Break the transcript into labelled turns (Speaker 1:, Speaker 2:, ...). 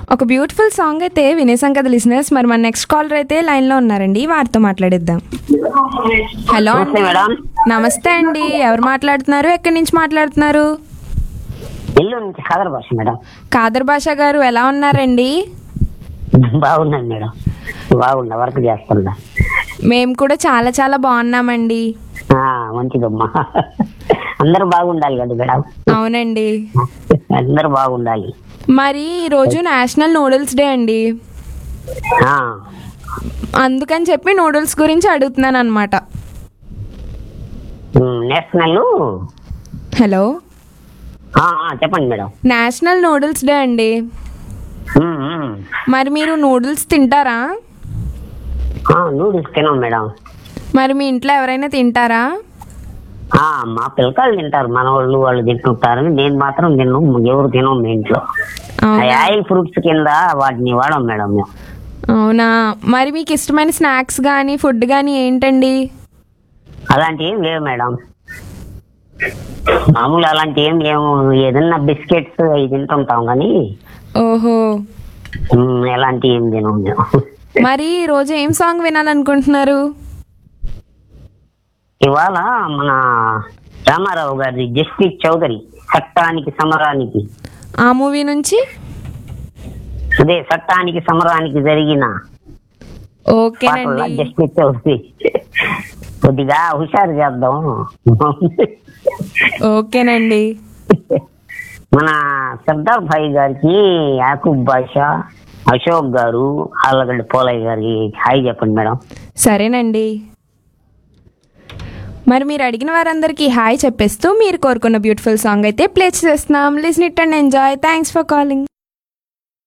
Speaker 1: ఒక beautiful song అయితే వినేసాం కదా లిసినర్స్ మరి మన నెక్స్ట్ కాలర్ అయితే లైన్లో ఉన్నారండి వారితో మాట్లాడిద్దాం హలో
Speaker 2: నమస్తే
Speaker 1: అండి
Speaker 2: మేడం
Speaker 1: నమస్తే అండి ఎవరు మాట్లాడుతున్నారు ఎక్కడి నుంచి మాట్లాడుతున్నారు
Speaker 2: ఇల్లు నుంచి ఖదర్ భాష మేడం
Speaker 1: కాదర్ బాషా గారు ఎలా ఉన్నారండి
Speaker 2: బాగున్నాను మేడం బాగున్నా వర్క్ చేస్తున్నా
Speaker 1: మేము కూడా చాలా చాలా బాగున్నామండి
Speaker 2: ఆ, మంచిదమ్మా అందరూ బాగుండాలి కదా మేడం
Speaker 1: అవునండి
Speaker 2: అందరూ బాగుండాలి
Speaker 1: మరి ఈరోజు నేషనల్ నూడిల్స్ డే అండి
Speaker 2: ఆ,
Speaker 1: అందుకని చెప్పి నూడిల్స్ గురించి అడుగుతున్నాను అనమాట
Speaker 2: ఉమ్, నేషనల్
Speaker 1: హలో
Speaker 2: ఆ, ఆ, చెప్పండి మేడం
Speaker 1: నేషనల్ నూడిల్స్ డే అండి
Speaker 2: ఉమ్, ఉమ్.
Speaker 1: మరి మీరు నూడిల్స్ తింటారా
Speaker 2: ఆ, నూడిల్స్ తినాం మేడం
Speaker 1: మరి మీ ఇంట్లో ఎవరైనా తింటారా
Speaker 2: ఆ, మా పిల్లకాయలు తింటారు మన వాళ్ళు వాళ్ళు తింటుంటారు నేను మాత్రం తిన్ను ఎవరు తినం మీ ఇంట్లో
Speaker 1: అవునా
Speaker 2: ఆయిల్ ఫ్రూట్స్ కింద వాటిని వాడం మేడం మేము
Speaker 1: అవునా మరి మీకు ఇష్టమైన స్నాక్స్ కానీ ఫుడ్ కానీ ఏంటండి
Speaker 2: అలాంటి ఏం లేవు మేడం మామూలు అలాంటి ఏం లేవు ఏదన్నా బిస్కెట్స్ అవి తింటుంటాం కానీ
Speaker 1: ఓహో
Speaker 2: ఉమ్, ఎలాంటి ఏం తినం మేము
Speaker 1: మరి ఈ రోజు ఏం సాంగ్ వినాలనుకుంటున్నారు
Speaker 2: ఇవాళ మన రామారావు గారి జస్టిస్ చౌదరి చట్టానికి సమరానికి
Speaker 1: ఆ మూవీ నుంచి
Speaker 2: అదే చట్టానికి సమరానికి జరిగిన పాటల
Speaker 1: ఓకేనండి
Speaker 2: జస్టిస్ చౌదరి కొద్దిగా హుషారు చేద్దాం
Speaker 1: ఓకేనండి
Speaker 2: మన సర్దార్ భాయ్ గారికి యాకూబ్ బాషా అశోక్ గారు ఆళ్ళగడ్డ పోలయ్య గారికి హాయ్ చెప్పండి మేడం
Speaker 1: సరేనండి మరి మీరు అడిగిన వారందరికీ హాయ్ చెప్పేస్తూ మీరు కోరుకున్న బ్యూటిఫుల్ సాంగ్ అయితే ప్లే చేస్తున్నాం listen it and enjoy thanks for calling